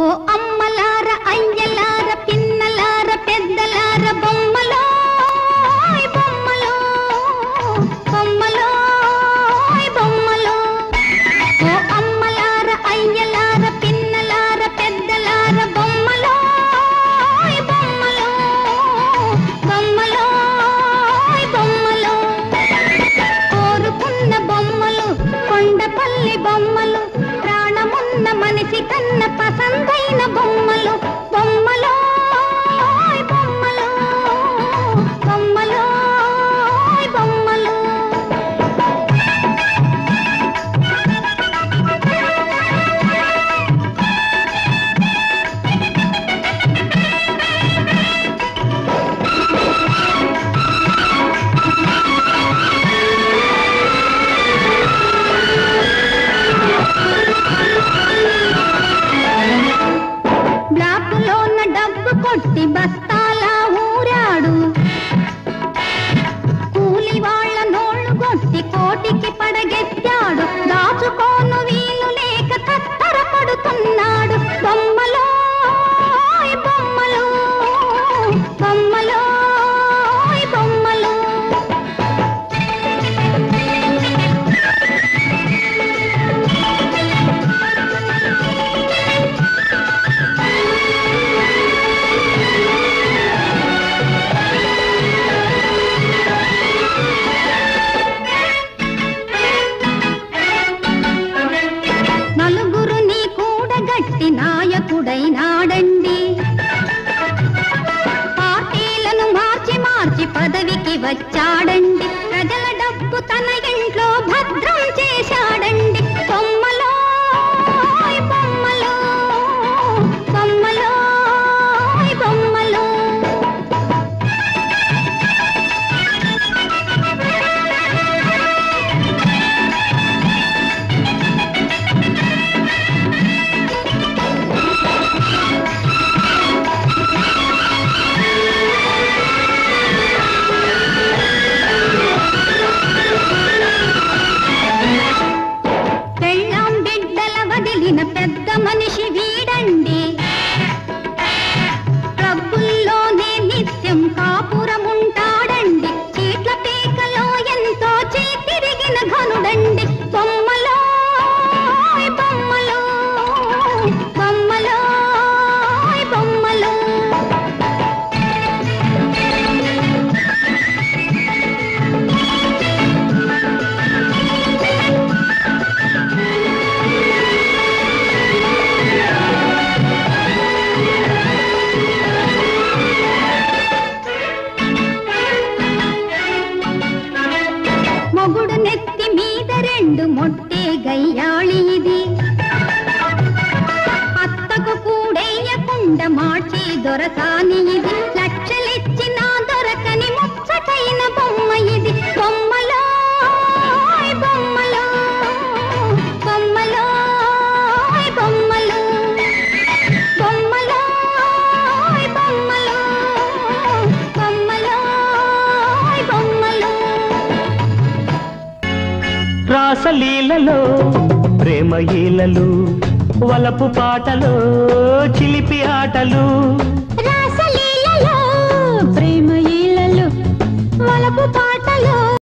ఓ అమ్మలార అయ్యలార పిన్నలార పెద్దలార బొమ్మలో బొమ్మలో బొమ్మలో బొమ్మలో ఓ అమ్మలార అయ్యలార పిన్నలార పెద్దలార బొమ్మలో బొమ్మలో బొమ్మలో బొమ్మలో కోరుకున్న బొమ్మలు కొండపల్లి బొమ్మలు ప్రాణమున్న మనిషి కన్న పసందైన బొమ్మలు బొమ్మలో బొమ్మలో బొమ్మలో బొమ్మలు బ్లాకులోన డబ్బు కొట్టి బస్తాల ఊరాడు కూలి వాళ్ళ నోళ్ళు కొట్టి కోటికి పడగెత్తాడు దాచుకోను వీలు లేక తత్తర పడుతున్నాడు బొమ్మలో బొమ్మలు బొమ్మలో బొమ్మలు నలుగురుని కూడగట్టి నాయకుడైనాడండి పార్టీలను మార్చి మార్చి పదవికి వచ్చాడండి ప్రజల డబ్బు తన ఇంట్లో భద్రం చేశాడండి బొమ్మలో బొమ్మలో బొమ్మలో బొమ్మలో పెళ్ళాం బిడ్డల వదిలిన పెద్ద మనిషి వీడండి క్లబ్బుల్లోనే నిత్యం కాపురముంటాడండి చీట్ల పీకలో ఎంతో చేతిరిగిన ఘనుడండి బొమ్మలో బొమ్మలో బొమ్మలో బొమ్మలో మొగుడు నెత్తి మీద రెండు మొట్టే గయ్యాళి ఇది అత్తకు కూడేయకుండా మార్చి దొరసాని ఇది లక్షలిచ్చిన దొరకని ముచ్చటైన బొమ్మ ఇది బొమ్మలో బొమ్మలో బొమ్మలో బొమ్మలో బొమ్మలో బొమ్మలో బొమ్మలో బొమ్మలో రాసలీలలో ప్రేమ ఈలలు వలపు పాటలు చిలిపి ఆటలు రాసలీలలో ప్రేమ ఈలలు వలపు పాటలు